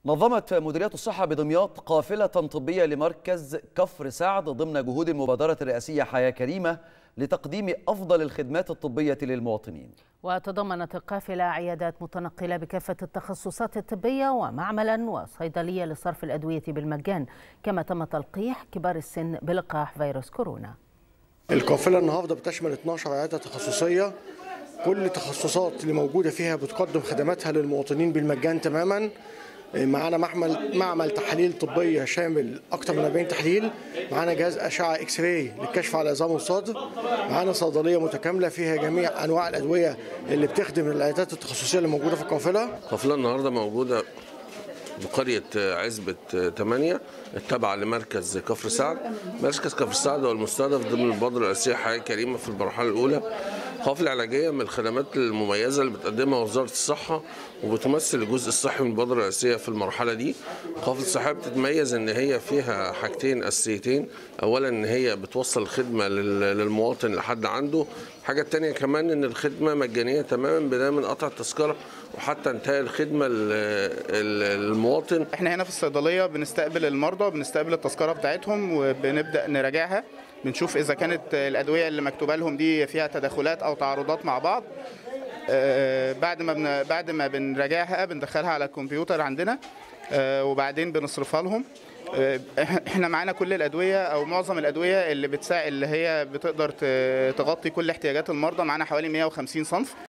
نظمت مديرية الصحة بدمياط قافلة طبية لمركز كفر سعد ضمن جهود المبادرة الرئاسية حياة كريمة لتقديم أفضل الخدمات الطبية للمواطنين وتضمنت القافلة عيادات متنقلة بكافة التخصصات الطبية ومعملا وصيدلية لصرف الأدوية بالمجان كما تم تلقيح كبار السن بلقاح فيروس كورونا القافلة النهاردة بتشمل 12 عيادة تخصصية كل التخصصات اللي موجودة فيها بتقدم خدماتها للمواطنين بالمجان تماما معانا معمل معمل تحاليل طبيه شامل اكثر من 40 تحليل معانا جهاز اشعه اكس راي للكشف على العظام والصدر معانا صيدليه متكامله فيها جميع انواع الادويه اللي بتخدم العيادات التخصصيه اللي موجوده في القافله القافله النهارده موجوده بقرية عزبة 8 التابعة لمركز كفر سعد مركز كفر سعد هو المستهدف ضمن المبادرة الرئاسية حياة كريمة في المرحلة الأولى قافلة علاجية من الخدمات المميزة اللي بتقدمها وزارة الصحة وبتمثل الجزء الصحي من المبادرة الرئاسية في المرحلة دي قافلة الصحية بتتميز إن هي فيها حاجتين أساسيتين أولا إن هي بتوصل الخدمة للمواطن لحد عنده الحاجة التانية كمان إن الخدمة مجانية تماما بداية من قطع التذكرة وحتى انتهاء الخدمة للمواطن احنا هنا في الصيدلية بنستقبل المرضى بنستقبل التذكرة بتاعتهم وبنبدأ نراجعها بنشوف إذا كانت الأدوية اللي مكتوبة لهم دي فيها تداخلات أو تعارضات مع بعض بعد ما بن... بعد ما بنراجعها بندخلها على الكمبيوتر عندنا وبعدين بنصرفها لهم احنا معانا كل الادويه او معظم الادويه اللي بتساعد اللي هي بتقدر تغطي كل احتياجات المرضى معانا حوالي 150 صنف